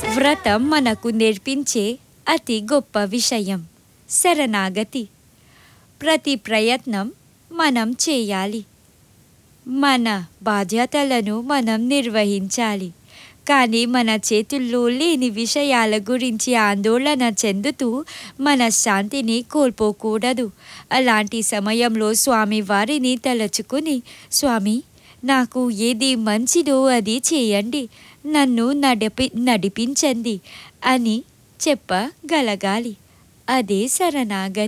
వ్రతం మనకు నేర్పించే అతి గొప్ప విషయం శరణాగతి ప్రతి ప్రయత్నం మనం చేయాలి మన బాధ్యతలను మనం నిర్వహించాలి కానీ మన చేతుల్లో లేని విషయాల గురించి ఆందోళన చెందుతూ మన శాంతిని కోల్పోకూడదు అలాంటి సమయంలో స్వామి వారిని తలచుకుని స్వామి నాకు ఏది మంచిదో అది చేయండి నన్ను నడిపి నడిపించండి అని చెప్పగలగాలి అదే శరణాగతి